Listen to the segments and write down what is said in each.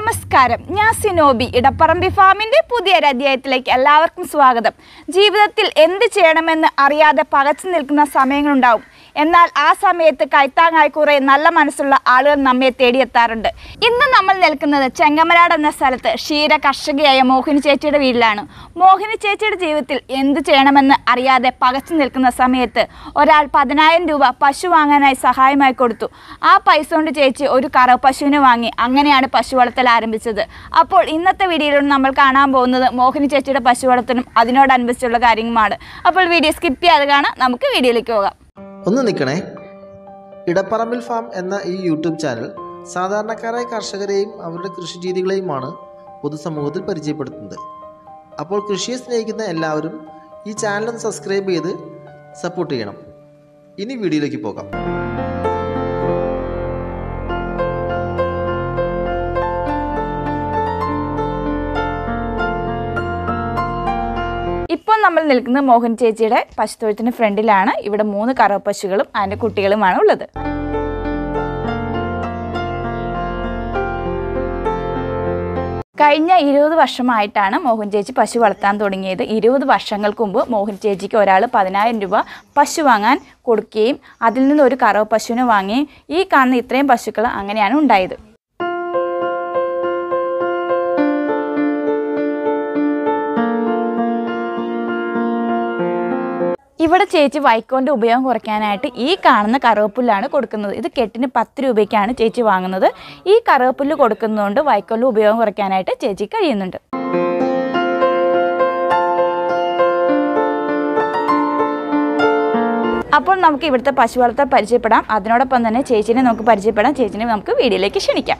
നമസ്കാരം ഞാൻ സിനോബി ഇടപ്പറമ്പി ഫാമിന്റെ പുതിയൊരു അധ്യായത്തിലേക്ക് എല്ലാവർക്കും സ്വാഗതം ജീവിതത്തിൽ എന്ത് ചെയ്യണമെന്ന് അറിയാതെ പകച്ചു നിൽക്കുന്ന സമയങ്ങളുണ്ടാവും എന്നാൽ ആ സമയത്ത് കൈത്താങ്ങായി കുറെ നല്ല മനസ്സുള്ള ആളുകൾ നമ്മെ തേടിയെത്താറുണ്ട് ഇന്ന് നമ്മൾ നിൽക്കുന്നത് ചെങ്ങമനാട് എന്ന സ്ഥലത്ത് ക്ഷീര കർഷകയായ മോഹിനി ചേച്ചിയുടെ വീട്ടിലാണ് മോഹിനി ചേച്ചിയുടെ ജീവിതത്തിൽ എന്ത് ചെയ്യണമെന്ന് അറിയാതെ പകച്ചു നിൽക്കുന്ന സമയത്ത് ഒരാൾ പതിനായിരം രൂപ പശു വാങ്ങാനായി സഹായമായി കൊടുത്തു ആ പൈസ കൊണ്ട് ചേച്ചി ഒരു കറ പശുവിനെ വാങ്ങി അങ്ങനെയാണ് പശു വളർത്തൽ ആരംഭിച്ചത് അപ്പോൾ ഇന്നത്തെ വീഡിയോയിൽ നമ്മൾ കാണാൻ പോകുന്നത് മോഹിനി ചേച്ചിയുടെ പശു വളർത്തലും അതിനോടനുബന്ധിച്ചുള്ള കാര്യങ്ങളുമാണ് അപ്പോൾ വീഡിയോ സ്കിപ്പ് ചെയ്യാതെ കാണാം നമുക്ക് വീഡിയോയിലേക്ക് പോകാം ഒന്ന് നിൽക്കണേ ഇടപ്പറമ്പിൽ ഫാം എന്ന ഈ യൂട്യൂബ് ചാനൽ സാധാരണക്കാരായ കർഷകരെയും അവരുടെ കൃഷി രീതികളെയുമാണ് പൊതുസമൂഹത്തിൽ പരിചയപ്പെടുത്തുന്നത് അപ്പോൾ കൃഷിയെ സ്നേഹിക്കുന്ന എല്ലാവരും ഈ ചാനൽ ഒന്ന് സബ്സ്ക്രൈബ് ചെയ്ത് സപ്പോർട്ട് ചെയ്യണം ഇനി വീഡിയോയിലേക്ക് പോകാം ഇപ്പോൾ നമ്മൾ നിൽക്കുന്നത് മോഹൻ ചേച്ചിയുടെ പശുത്തൊഴുത്തിന് ഫ്രണ്ടിലാണ് ഇവിടെ മൂന്ന് കറവ പശുകളും അതിൻ്റെ കുട്ടികളുമാണ് ഉള്ളത് കഴിഞ്ഞ ഇരുപത് വർഷമായിട്ടാണ് മോഹൻ ചേച്ചി പശു വളർത്താൻ തുടങ്ങിയത് ഇരുപത് വർഷങ്ങൾക്ക് മുമ്പ് മോഹൻ ചേച്ചിക്ക് ഒരാൾ പതിനായിരം രൂപ പശു വാങ്ങാൻ കൊടുക്കുകയും അതിൽ നിന്ന് ഒരു കറവ പശുവിനെ വാങ്ങി ഈ കാണുന്ന ഇത്രയും പശുക്കൾ അങ്ങനെയാണ് ഉണ്ടായത് ഇവിടെ ചേച്ചി വൈക്കോലിൻ്റെ ഉപയോഗം കുറയ്ക്കാനായിട്ട് ഈ കാണുന്ന കറുവപ്പുല്ലാണ് കൊടുക്കുന്നത് ഇത് കെട്ടിന് പത്ത് രൂപയ്ക്കാണ് ചേച്ചി വാങ്ങുന്നത് ഈ കറുവപ്പുല്ല് കൊടുക്കുന്നതുകൊണ്ട് വൈക്കോലിൻ്റെ ഉപയോഗം കുറയ്ക്കാനായിട്ട് ചേച്ചി കഴിയുന്നുണ്ട് അപ്പോൾ നമുക്ക് ഇവിടുത്തെ പശു വളർത്തൽ പരിചയപ്പെടാം അതിനോടൊപ്പം തന്നെ ചേച്ചിനെ നമുക്ക് പരിചയപ്പെടാം ചേച്ചിനെ നമുക്ക് വീഡിയോയിലേക്ക് ക്ഷണിക്കാം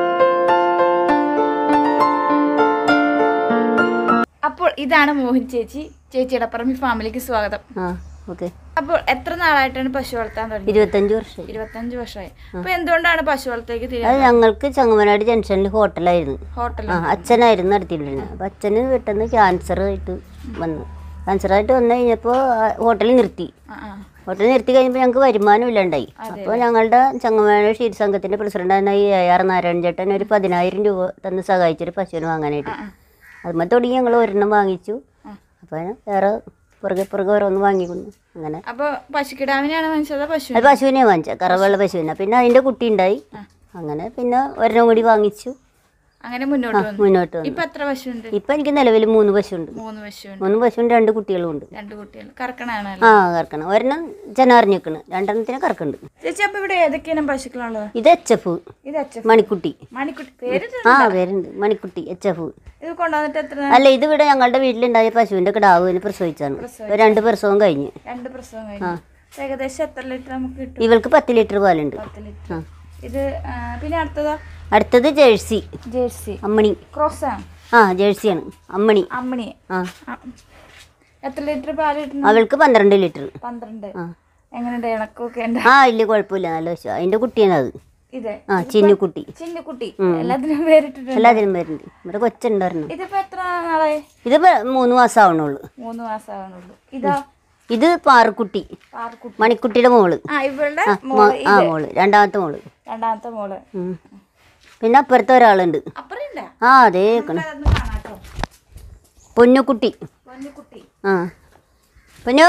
അപ്പോൾ ഇതാണ് മോഹിൻ ചേച്ചി ചേച്ചി ഇടപ്പറമ്പി ഫാമിലിക്ക് സ്വാഗതം ആ ഓക്കെ അപ്പോൾ എത്ര നാളായിട്ടാണ് പശു വളർത്താൻ തുടങ്ങി ഇരുപത്തഞ്ച് വർഷമായി ഇരുപത്തഞ്ച് വർഷമായി അപ്പൊ എന്തുകൊണ്ടാണ് പശു വളർത്തേക്ക് അത് തിരികെ ഞങ്ങൾക്ക് ചങ്ങമനാട് ജംഗ്ഷനിൽ ഹോട്ടലായിരുന്നു ഹോട്ടൽ ആ അച്ഛനായിരുന്നു നടത്തിയിരുന്നത് അപ്പം അച്ഛന് പെട്ടെന്ന് ക്യാൻസർ ആയിട്ട് വന്നു ക്യാൻസറായിട്ട് വന്നു കഴിഞ്ഞപ്പോൾ ഹോട്ടലിൽ നിർത്തി ആ ആ ഹോട്ടലിൽ നിർത്തി കഴിഞ്ഞപ്പോൾ ഞങ്ങൾക്ക് വരുമാനം ഇല്ലാണ്ടായി അപ്പോൾ ഞങ്ങളുടെ ചങ്ങമനാട് ക്ഷീരസംഘത്തിൻ്റെ പ്രസിഡന്റായ എ ആർ നാരായണൻ ചേട്ടൻ ഒരു പതിനായിരം രൂപ തന്ന് സഹായിച്ചൊരു പശുവിനെ വാങ്ങാനായിട്ട് അതുമ്പോൾ തുടങ്ങി ഞങ്ങൾ ഒരെണ്ണം വാങ്ങിച്ചു അപ്പോൾ വേറെ പുറകെ പുറകെ ഓരോന്ന് വാങ്ങിക്കുന്നു അങ്ങനെ അപ്പൊ പശുക്കിടാവിനെയാണ് വാങ്ങിച്ചത് പശു അത് പശുവിനെ വാങ്ങിച്ച കറവെള്ള പശുവിനെ പിന്നെ അതിൻ്റെ കുട്ടി ഉണ്ടായി അങ്ങനെ പിന്നെ ഒരെണ്ണം കൂടി വാങ്ങിച്ചു അങ്ങനെ മുന്നോട്ട് വന്നു മുന്നോട്ട് വന്നു ഇപ്പൊ എത്ര പശുണ്ട് ഇപ്പം എനിക്ക് നിലവിൽ മൂന്ന് പശുണ്ട് മൂന്ന് പശുണ്ട് മൂന്ന് പശുവും രണ്ട് കുട്ടികളും ഉണ്ട് രണ്ട് കുട്ടികൾ കറക്കണാണ് ആ കറക്കണം ഒരെണ്ണം ചെനാറിഞ്ഞിക്കണ് രണ്ടെണ്ണത്തിന് കറക്കുന്നുണ്ട് ചേച്ചി അപ്പൊ ഇവിടെ ഏതൊക്കെയാണ് പശുക്കളുള്ളത് ഇത് എച്ച് എഫ് ഇത് അച്ഛൻ മണിക്കുട്ടി മണിക്കുട്ടി പേര് ആ പേരുണ്ട് മണിക്കുട്ടി എച്ച് എഫ് ഇത് കൊണ്ടുവന്നിട്ട് എത്ര അല്ല ഇത് ഇവിടെ ഞങ്ങളുടെ വീട്ടിലുണ്ടായ പശുവിൻ്റെ കിടാവിന് പ്രസവിച്ചാണ് ഇപ്പൊ രണ്ട് പ്രസവം കഴിഞ്ഞ് രണ്ട് പ്രസവം കഴിഞ്ഞു ഏകദേശം എത്ര ലിറ്റർ നമുക്ക് കിട്ടും ഇവൾക്ക് പത്ത് ലിറ്റർ പാലുണ്ട് പത്ത് ലിറ്റർ ഇത് ആ, പിന്നെ അടുത്തതോ അടുത്തത് ജേഴ്സി ജേഴ്സി അമ്മണി ക്രോസ് ആണ് ആ ജേഴ്സിയാണ് അമ്മണി അമ്മിണി ആ ആ. എത്ര ലിറ്റർ പാല് കിട്ടുന്നു അവൾക്ക് പന്ത്രണ്ട് ലിറ്റർ പന്ത്രണ്ട് ആ. എങ്ങനെയുണ്ട് ഇണക്കൊക്കെ ഉണ്ട് ആ വലിയ കുഴപ്പമില്ല നല്ല പശു അതിൻ്റെ കുട്ടിയാണ് അത് ഇത് ആ ചിന്നുകുട്ടി ചിന്നുകുട്ടി എല്ലാത്തിനും പേരിട്ടിട്ടുണ്ട് എല്ലാത്തിനും വരുന്നുണ്ട് ഇവിടെ കൊച്ചുണ്ടായിരുന്നു ഇതിപ്പോ എത്ര നാളായി ഇതിപ്പോ മൂന്ന് മാസം ആവണുള്ളൂ മൂന്ന് മാസം ആവണുള്ളൂ ഇതാ ഇത് പാറക്കുട്ടി പാർക്കുട്ടി മണിക്കുട്ടിയുടെ മോള് ആ ഇവളുടെ ആ, മോ- ആ മോള് രണ്ടാമത്തെ മോള് രണ്ടാമത്തെ മോള് ഉം. പിന്നെ അപ്പുറത്തെ ഒരാളുണ്ട് അപ്പുറം ഇല്ല ആ അതേ കണ അതൊന്ന് കാണാട്ടോ പൊന്നുക്കുട്ടി പൊന്നുകുട്ടി ആ പൊന്നു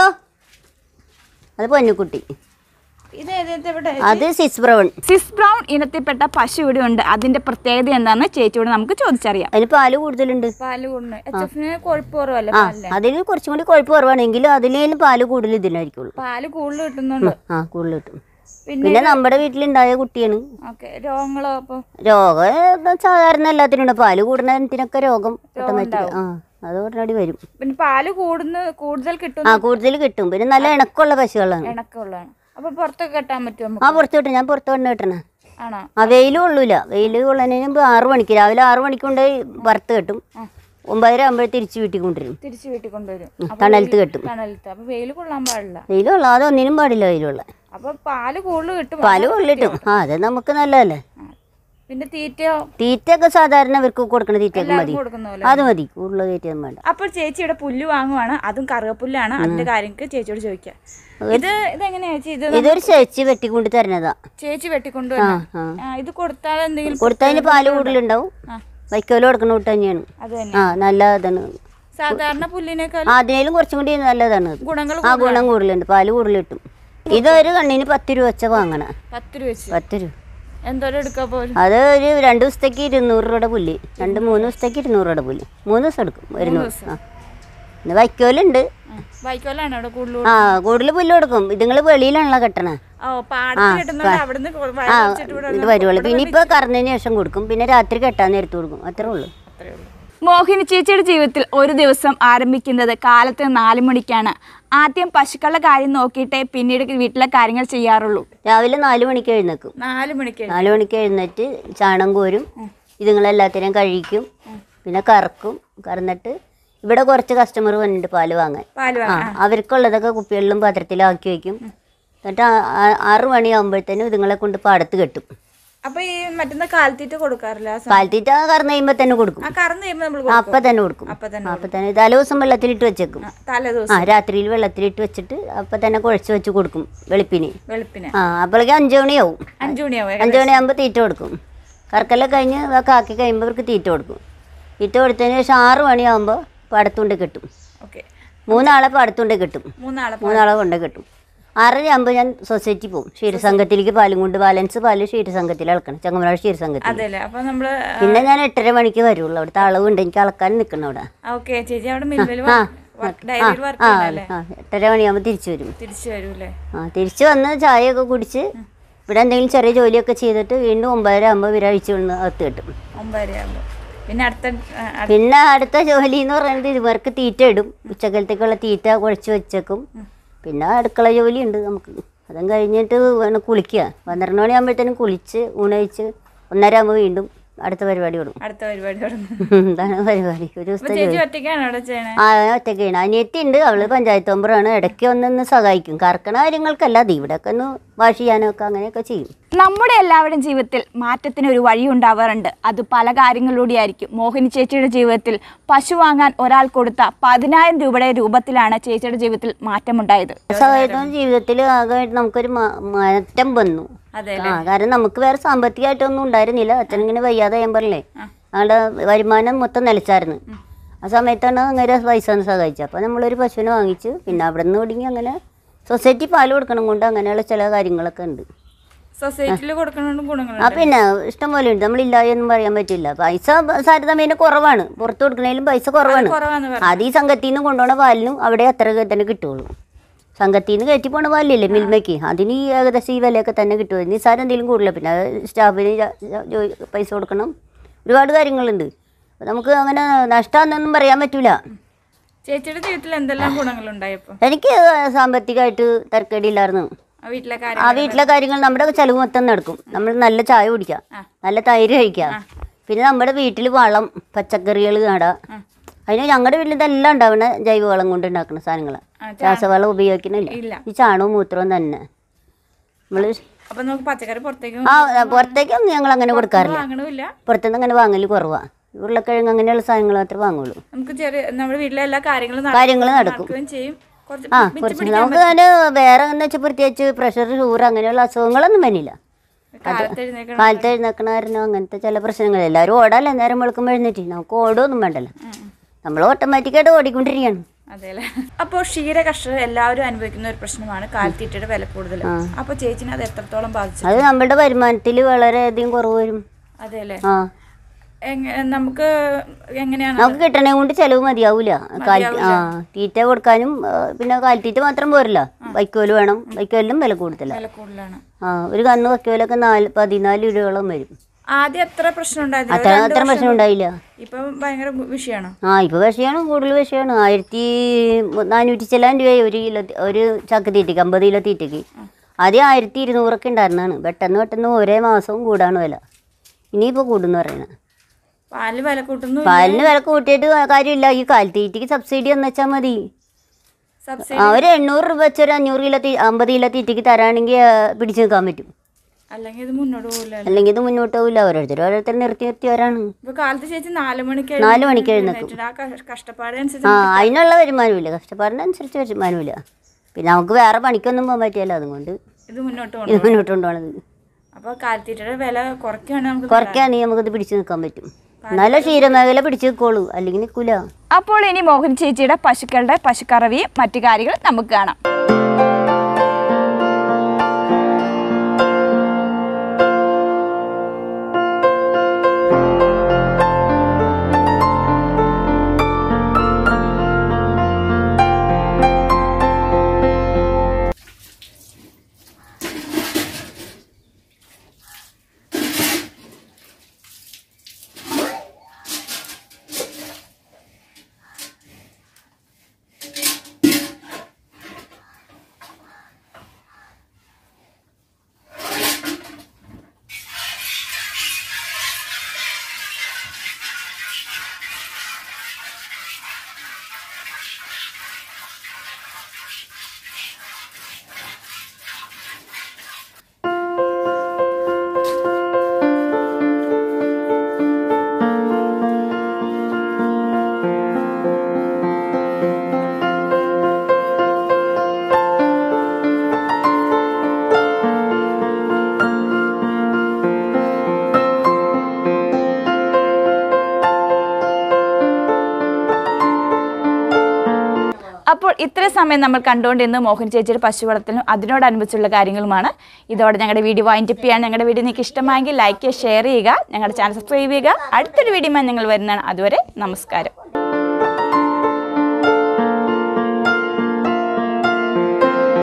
അത് പൊന്നുക്കുട്ടി ഇത് ഏത് ഇവിടെ അത് സിസ് ബ്രൗൺ സിസ് ബ്രൗൺ ഇനത്തിൽപ്പെട്ട പശു ഇവിടെ ഉണ്ട് അതിന്റെ പ്രത്യേകത എന്താണെന്ന് ചേച്ചിയോട് നമുക്ക് ചോദിച്ചറിയാം അതിന് പാല് കൂടുതലുണ്ട് പാല് കൂടുന്നു എച്ച് എഫിന് കൊഴുപ്പ് കുറവല്ലേ ആ പാലില് അതിൽ കുറച്ചും കൂടി കൊഴുപ്പ് കുറവാണെങ്കിലും അതിലേലും പാല് കൂടുതൽ ഇതിനായിരിക്കുള്ളൂ പാല് കൂടുതൽ കിട്ടുന്നുണ്ട് ആ കൂടുതൽ കിട്ടും പിന്നെ പിന്നെ നമ്മുടെ വീട്ടിലുണ്ടായ കുട്ടിയാണ് ഓക്കെ രോഗങ്ങളോ അപ്പൊ രോഗം സാധാരണ എല്ലാത്തിനും ഉണ്ട് പാല് കൂടുന്നതിനൊക്കെ രോഗം ഓട്ടോമാറ്റിക് ആ അത് ഉടനടി വരും പിന്നെ പാല് കൂടുന്ന കൂടുതൽ കിട്ടും ആ കൂടുതൽ കിട്ടും പിന്നെ നല്ല ഇണക്കമുള്ള പശുക്കളാണ് ഇണക്കമുള്ളതാണ് അപ്പൊ പുറത്തൊക്കെ കെട്ടാൻ പറ്റുമോ നമുക്ക്? ആ പുറത്ത് കിട്ടും ഞാൻ പുറത്ത് കൊണ്ട് കിട്ടണേ ആണോ ആ വെയിൽ കൊള്ളൂല വെയിൽ കൊള്ളതിന് മുമ്പ് ആറു മണിക്ക് രാവിലെ ആറു മണിക്ക് കൊണ്ടുപോയി വറുത്ത് കെട്ടും ഒമ്പതര ആകുമ്പോഴേ തിരിച്ച് വീട്ടിൽ കൊണ്ടുവരും തിരിച്ചു വീട്ടിൽ കൊണ്ടുവരും അപ്പൊ തണലത്ത് കെട്ടും തണലത്ത് അപ്പൊ വെയിൽ കൊള്ളാൻ പാടില്ല വെയിൽ കൊള്ളാതെ ഒന്നിനും പാടില്ല വെയിലുള്ള അപ്പൊ പാല് കൂടുതൽ കിട്ടും പാല് കൊള്ളിട്ടും ആ അത് നമുക്ക് നല്ലതല്ലേ പിന്നെ തീറ്റയോ തീറ്റയൊക്കെ സാധാരണ ഇവർക്ക് കൊടുക്കണ തീറ്റയൊക്കെ മതി കൊടുക്കുന്ന പോലെ അത് മതി കൂടുതൽ തീറ്റയൊന്നും വേണ്ട അപ്പോൾ ചേച്ചി ഇവിടെ പുല്ല് വാങ്ങുവാണ് അതും കറുകപ്പുല്ലാണ് അതിന്റെ കാര്യങ്ങൾക്ക് ചേച്ചിയോട് ചോദിക്കാം ഇത് ഇതെങ്ങനെയാ ചേച്ചി ഇത് ഇതൊരു ചേച്ചി വെട്ടിക്കൊണ്ട് തരണതാ ചേച്ചി വെട്ടിക്കൊണ്ടുവരണം ആ. ആ, ഇത് കൊടുത്താൽ എന്തെങ്കിലും കൊടുത്തതിന് പാല് കൂടുതലുണ്ടാവും ആ. വൈക്കോല് കൊടുക്കണ കൂട്ട് തന്നെയാണ് അത് തന്നെ ആ നല്ല ഇതാണ് സാധാരണ പുല്ലിനേക്കാൾ ആ, അതിനേലും കുറച്ചും കൂടി നല്ലതാണ് ഇത്. ഗുണങ്ങൾ ആ ഗുണം കൂടുതലുണ്ട് പാല് കൂടുതൽ കിട്ടും ഇതൊരു കണ്ണിന് പത്ത് രൂപ വെച്ച വാങ്ങണ പത്ത് രൂപ വെച്ച് പത്ത് രൂപ എന്തോരം എടുക്കാൻ പോലും അത് ഒരു രണ്ട് ദിവസത്തേക്ക് ഇരുന്നൂറ് രൂപയുടെ പുല്ല് രണ്ട് മൂന്ന് ദിവസത്തേക്ക് ഇരുന്നൂറ് രൂപയുടെ പുല്ല് മൂന്ന് ദിവസം എടുക്കും ഇരുന്നൂറ് ആ പിന്നെ വൈക്കോലുണ്ട് വൈക്കോലാണ് അവിടെ കൂടുതൽ ആ കൂടുതൽ പുല്ല് കൊടുക്കും ഇതുങ്ങൾ വെളിയിലാണല്ലോ കെട്ടണേ ഓ പാടത്ത് കിട്ടുന്നോണ്ട് അവിടുന്ന് കൊ- വയൽ ആ വെച്ചിട്ട് ഇവിടെ ഇത് വരുവുള്ളൂ പിന്നെ ഇപ്പോൾ കറന്നതിന് ശേഷം കൊടുക്കും പിന്നെ രാത്രി കെട്ടാൻ നേരത്ത് കൊടുക്കും അത്രേ ഉള്ളൂ അത്രേ ഉള്ളൂ മോഹിനി ചേച്ചിയുടെ ജീവിതത്തിൽ ഒരു ദിവസം ആരംഭിക്കുന്നത് കാലത്ത് നാല് മണിക്കാണ് ആദ്യം പശുക്കളുടെ കാര്യം നോക്കിയിട്ടേ പിന്നീട് വീട്ടിലെ കാര്യങ്ങൾ ചെയ്യാറുള്ളൂ രാവിലെ നാല് മണിക്ക് എഴുന്നേക്കും നാല് മണിക്ക് നാല് മണിക്ക് എഴുന്നേറ്റ് ചാണകം കോരും ഇതുങ്ങളെല്ലാത്തിനെയും കഴിക്കും പിന്നെ കറക്കും കറന്നിട്ട് ഇവിടെ കുറച്ച് കസ്റ്റമർ വന്നിട്ട് പാല് വാങ്ങാൻ പാല് ആ വാങ്ങാൻ അവർക്കുള്ളതൊക്കെ കുപ്പികളിലും പാത്രത്തിലും ആക്കി വയ്ക്കും എന്നിട്ട് ആ- ആ- ആറ് മണിയാകുമ്പോഴത്തേനും ഇതുങ്ങളെ കൊണ്ട് പാടത്ത് കെട്ടും അപ്പൊ ഈ മറ്റന്ന കാലത്തീറ്റ കൊടുക്കാറില്ല ആ സമയം? കാലത്തീറ്റ കറന്ന് കഴിയുമ്പോൾ തന്നെ കൊടുക്കും ആ കറന്ന് കഴിയുമ്പോ നമ്മൾ ആ, അപ്പം തന്നെ കൊടുക്കും അപ്പൊ തന്നെ അപ്പം തന്നെ തലേ ദിവസം വെള്ളത്തിലിട്ട് വെച്ചേക്കും തലേ ആ ദിവസം രാത്രിയിൽ വെള്ളത്തിലിട്ട് വെച്ചിട്ട് അപ്പം തന്നെ കുഴച്ച് വെച്ച് കൊടുക്കും വെളുപ്പിന് വെളുപ്പിന് ആ അപ്പോഴേക്കും അഞ്ച് മണിയാവും അഞ്ചു മണിയാവും അഞ്ച് മണിയാകുമ്പോൾ തീറ്റ കൊടുക്കും കറക്കെല്ലാം കഴിഞ്ഞ് ആ കാക്കി കഴിയുമ്പോൾ ഇവർക്ക് തീറ്റ കൊടുക്കും തീറ്റ കൊടുത്തതിന് ശേഷം ആറ് മണിയാകുമ്പോൾ പാടത്തുകൊണ്ട് കിട്ടും ഓക്കെ മൂന്നാളെ പാടത്തുകൊണ്ട് കിട്ടും മൂന്നാളെ മൂന്നാളെ കൊണ്ട് കിട്ടും ആറര ആകുമ്പോൾ ഞാൻ സൊസൈറ്റി പോകും ക്ഷീരസംഘത്തിലേക്ക് പാലും കൊണ്ട് ബാലൻസ് പാല് ക്ഷീരസംഘത്തിൽ അളക്കണം ചങ്ങമനാട് ക്ഷീരസംഘത്തിൽ അതെല്ലേ അപ്പൊ നമ്മള് പിന്നെ ഞാൻ എട്ടര മണിക്ക് വരുള്ളൂ അവിടുത്തെ അളവുണ്ട് എനിക്ക് അളക്കാൻ നിൽക്കണം അവിടെ ഓക്കെ ചേച്ചി അവിടെ മില്ലിൽ ആ ഡയറിയിൽ വർക്ക് ആ ചെയ്യുന്നല്ലേ ആ എട്ടര മണിയാകുമ്പോൾ തിരിച്ചു വരും തിരിച്ചു വരൂല്ലേ ആ തിരിച്ച് വന്ന് ചായയൊക്കെ കുടിച്ച് ഇവിടെ എന്തെങ്കിലും ചെറിയ ജോലിയൊക്കെ ചെയ്തിട്ട് വീണ്ടും ഒമ്പതര ആകുമ്പോൾ വിരഴിച്ച് വന്ന് അകത്ത് കിട്ടും ഒമ്പതര ആകുമ്പോ പിന്നെ അടുത്ത ആ, അടുത്ത- പിന്നെ അടുത്ത ജോലി എന്ന് പറയുന്നത് ഇവർക്ക് തീറ്റ ഇടും ഉച്ചക്കലത്തേക്കുള്ള തീറ്റ കുഴച്ച് വെച്ചേക്കും പിന്നെ അടുക്കള ജോലി ഉണ്ട് നമുക്ക് അതും കഴിഞ്ഞിട്ട് വേണം കുളിക്കുക പന്ത്രണ്ട് മണിയാകുമ്പോഴത്തേനും കുളിച്ച് ഊണയിച്ച് ഒന്നര ആകുമ്പോൾ വീണ്ടും അടുത്ത പരിപാടി തുടങ്ങും അടുത്ത പരിപാടി തുടങ്ങും ഇതാണ് പരിപാടി ഒരു അപ്പൊ ദിവസത്തെ ചേച്ചി ജോലി ഒറ്റയ്ക്കാണ് അവിടെ ചെയ്യണേ ആ ഒറ്റയ്ക്കാണ് അനിയത്തി ഉണ്ട് അവള് പഞ്ചായത്ത് മെമ്പറാണ് ഇടയ്ക്ക് ഒന്നൊന്ന് സഹായിക്കും കറക്കണ കാര്യങ്ങൾക്കല്ല അത് ഇവിടെയൊക്കെ ഒന്ന് വാഷ് ചെയ്യാനൊക്കെ അങ്ങനെയൊക്കെ ചെയ്യും നമ്മുടെ എല്ലാവരുടെയും ജീവിതത്തിൽ മാറ്റത്തിന് ഒരു വഴി ഉണ്ടാവാറുണ്ട് അത് പല കാര്യങ്ങളിലൂടെയായിരിക്കും മോഹിനി ചേച്ചിയുടെ ജീവിതത്തിൽ പശു വാങ്ങാൻ ഒരാൾ കൊടുത്ത പതിനായിരം രൂപയുടെ രൂപത്തിലാണ് ചേച്ചിയുടെ ജീവിതത്തിൽ മാറ്റമുണ്ടായത് സഹായത്തോടെ ജീവിതത്തിൽ ആകെ നമുക്കൊരു മാ- മാറ്റം വന്നു അതെ ആ കാരണം നമുക്ക് വേറെ സാമ്പത്തികമായിട്ടൊന്നും ഉണ്ടായിരുന്നില്ല അച്ഛനിങ്ങനെ വയ്യാതെ ഞാൻ പറഞ്ഞില്ലേ ഞങ്ങളുടെ വരുമാനം മൊത്തം നിലച്ചായിരുന്നു ആ സമയത്താണ് അങ്ങനെ പൈസ ഒന്ന് സഹായിച്ചത് അപ്പോൾ നമ്മളൊരു പശുവിനെ വാങ്ങിച്ചു പിന്നെ അവിടെ നിന്ന് ഒടുങ്ങി അങ്ങനെ സൊസൈറ്റി പാല് കൊടുക്കണം കൊണ്ട് അങ്ങനെയുള്ള ചില കാര്യങ്ങളൊക്കെ ഉണ്ട് സൊസൈറ്റിയിൽ കൊടുക്കണോണ്ടും ആ ഗുണങ്ങളുണ്ട് പിന്നെ ഇഷ്ടം പോലെ ഉണ്ട് നമ്മളില്ല എന്നും പറയാൻ പറ്റില്ല പൈസ താരതമ്യേന കുറവാണ് പുറത്ത് കൊടുക്കണേലും പൈസ കുറവാണ് കുറവാന്ന് പറഞ്ഞു അത് ഈ സംഘത്തിൽ നിന്ന് കൊണ്ടുപോണ പാലിനും അവിടെ അത്ര തന്നെ കിട്ടുള്ളൂ സംഘത്തിൽ നിന്ന് കയറ്റി പോണ പാലില്ലേ മിൽമയ്ക്ക് അതിന് ഈ ഏകദേശം ഈ വിലയൊക്കെ തന്നെ കിട്ടുമോ നിസ്സാരം എന്തെങ്കിലും കൂടുതല പിന്നെ അത് സ്റ്റാഫിന് ജ- ജ- ജോലി- പൈസ കൊടുക്കണം ഒരുപാട് കാര്യങ്ങളുണ്ട് അപ്പൊ നമുക്ക് അങ്ങനെ നഷ്ടമാണെന്നൊന്നും പറയാൻ പറ്റൂല ചേച്ചിയുടെ ജീവിതത്തിൽ എന്തെല്ലാം ഗുണങ്ങളുണ്ടായപ്പോ എനിക്ക് സാമ്പത്തികമായിട്ട് തരക്കേടില്ലായിരുന്നു ആ വീട്ടിലെ ആ കാര്യം വീട്ടിലെ കാര്യങ്ങൾ നമ്മുടെ ചെലവ് മൊത്തം നടക്കും നമ്മൾ നല്ല ചായ കുടിക്കാം നല്ല തൈര് കഴിക്കാം പിന്നെ നമ്മുടെ വീട്ടിൽ വളം പച്ചക്കറികൾ നടാം അതിന് ഞങ്ങളുടെ വീട്ടിൽ ഇതെല്ലാം ഉണ്ടാവുന്ന ജൈവവളം കൊണ്ട് ഉണ്ടാക്കുന്ന സാധനങ്ങളാണ് ആ, രാസവളം ഉപയോഗിക്കുന്നില്ല ഇല്ല ഈ ചാണകവും മൂത്രവും തന്നെ നമ്മൾ അപ്പൊ നമുക്ക് പച്ചക്കറി പുറത്തേക്ക് ആ പുറത്തേക്കൊന്നും ഞങ്ങൾ അങ്ങനെ കൊടുക്കാറില്ല വാങ്ങണമില്ല പുറത്തുനിന്ന് അങ്ങനെ വാങ്ങൽ കുറവാണ് ഉരുളക്കിഴങ്ങ് അങ്ങനെയുള്ള സാധനങ്ങൾ മാത്രമേ വാങ്ങുള്ളൂ നമുക്ക് ചെറിയ നമ്മുടെ വീട്ടിലെ എല്ലാ കാര്യങ്ങളും കാര്യങ്ങൾ നടക്കും നടക്കുകയും ചെയ്യും കുറച്ച് ആ മിച്ചം കുറച്ച് പിടിക്കാൻ നമുക്ക് അതിന് വേറെ എന്ന് വെച്ചാൽ പ്രത്യേകിച്ച് പ്രഷർ ഷുഗർ അങ്ങനെയുള്ള അസുഖങ്ങളൊന്നും വന്നില്ല കാലത്ത് എഴുന്നേക്കണം കാലത്ത് എഴുന്നേക്കണ കാരണം അങ്ങനത്തെ ചില പ്രശ്നങ്ങൾ എല്ലാവരും ഓടാല്ല നേരം വെളുക്കുമ്പോൾ എഴുന്നേറ്റ് നമുക്ക് ഓടൊന്നും വേണ്ടല്ലോ നമ്മൾ ഓട്ടോമാറ്റിക്കായിട്ട് ഓടിക്കൊണ്ടിരിക്കുകയാണ് അതെല്ലേ അപ്പോൾ ക്ഷീര കർഷകർ എല്ലാവരും അനുഭവിക്കുന്ന ഒരു പ്രശ്നമാണ് കാലിത്തീറ്റയുടെ വില കൂടുതൽ അപ്പോൾ ചേച്ചിനെ അത് എത്രത്തോളം ബാധിച്ചു അത് നമ്മുടെ വരുമാനത്തിൽ വളരെയധികം കുറവ് വരും അതെല്ലേ ആ എങ്ങ- നമുക്ക് എങ്ങനെയാണ് നമുക്ക് കിട്ടണേ കൊണ്ട് ചിലവ് മതിയാവൂല കാൽ ആ തീറ്റ കൊടുക്കാനും ആ, പിന്നെ കാലിത്തീറ്റ മാത്രം പോരല്ല വൈക്കോല് വേണം വൈക്കോലിനും വില കൂടുതലാണ് വില കൂടുതലാണ് ആ ഒരു കന്ന് വൈക്കോലൊക്കെ നാല് പതിനാല് രൂപയോളം വരും ആദ്യം എത്ര പ്രശ്നം ഉണ്ടായിരുന്നു അത്ര അത്ര പ്രശ്നം ഉണ്ടായില്ല ഇപ്പം ഭയങ്കര വിഷയമാണ് ആ ഇപ്പോൾ വിഷയമാണ് കൂടുതൽ വിഷയമാണ് ആയിരത്തി നാനൂറ്റി ചില്ലാൻ രൂപയായി ഒരു കിലോ തി- ഒരു ചക്ക തീറ്റയ്ക്ക് അമ്പത് കിലോ തീറ്റയ്ക്ക് ആദ്യം ആയിരത്തി ഇരുന്നൂറൊക്കെ ഉണ്ടായിരുന്നതാണ് പെട്ടെന്ന് പെട്ടെന്ന് ഒരേ മാസവും കൂടാണ് വില ഇനിയിപ്പോൾ കൂടുന്നു പറയണത് പാല് വില കൂട്ടുന്നു പാലിന് വില കൂട്ടിയിട്ട് കാര്യമില്ല ഈ കാലിത്തീറ്റയ്ക്ക് സബ്സിഡി എന്ന് വെച്ചാൽ മതി സബ്സിഡി ആ ഒരു എണ്ണൂറ് രൂപ വെച്ച് ഒരു അഞ്ഞൂറ് കിലോ തീ അമ്പത് കിലോ തീറ്റയ്ക്ക് തരാണെങ്കിൽ പിടിച്ചു നിൽക്കാൻ പറ്റും അല്ലെങ്കിൽ ഇത് മുന്നോട്ട് പോകില്ല അല്ലെങ്കിൽ ഇത് മുന്നോട്ട് പോകില്ല ഓരോരുത്തർ ഓരോരുത്തർ നിർത്തി നിർത്തിയവരാണ് ഇപ്പൊ കാലത്ത് ചേച്ചി നാല് മണിക്ക് നാല് മണിക്ക് എഴുന്നേക്കും. എഴുന്നേറ്റിട്ട് ആ കഷ്- കഷ്ടപ്പാട് ആ അനുസരിച്ച് അതിനുള്ള വരുമാനമില്ല കഷ്ടപ്പാടിനനുസരിച്ച് വരുമാനമില്ല പിന്നെ നമുക്ക് വേറെ പണിക്കൊന്നും പോകാൻ പറ്റിയല്ലോ അതുകൊണ്ട് ഇത് മുന്നോട്ട് ഇത് കൊണ്ടുപോകും മുന്നോട്ട് കൊണ്ടുപോകണത് അപ്പൊ കാലിത്തീറ്റയുടെ വില കുറയ്ക്കുകയാണെങ്കിൽ നമുക്ക് കുറയ്ക്കുകയാണെങ്കിൽ നമുക്കത് പിടിച്ചു നിൽക്കാൻ പറ്റും എന്നാലേ ക്ഷീരമേഖല പിടിച്ചു നിൽക്കുള്ളൂ അല്ലെങ്കിൽ നിൽക്കൂല അപ്പോൾ ഇനി മോഹൻ ചേച്ചിയുടെ പശുക്കളുടെ പശുക്കറവിയും മറ്റു കാര്യങ്ങൾ നമുക്ക് കാണാം അപ്പോൾ ഇത്രയും സമയം നമ്മൾ കണ്ടുകൊണ്ടിരുന്ന മോഹൻ ചേച്ചിയുടെ പശു വളർത്തലും അതിനോടനുബന്ധിച്ചുള്ള കാര്യങ്ങളുമാണ് ഇതോടെ ഞങ്ങളുടെ വീഡിയോ വൈൻഡപ്പ് ചെയ്യാൻ ഞങ്ങളുടെ വീഡിയോ നിങ്ങൾക്ക് ഇഷ്ടമായെങ്കിൽ ലൈക്ക് ചെയ്യുക ഷെയർ ചെയ്യുക ഞങ്ങളുടെ ചാനൽ സബ്സ്ക്രൈബ് ചെയ്യുക അടുത്തൊരു വീഡിയോ ഞങ്ങൾ വരുന്നതാണ് അതുവരെ നമസ്കാരം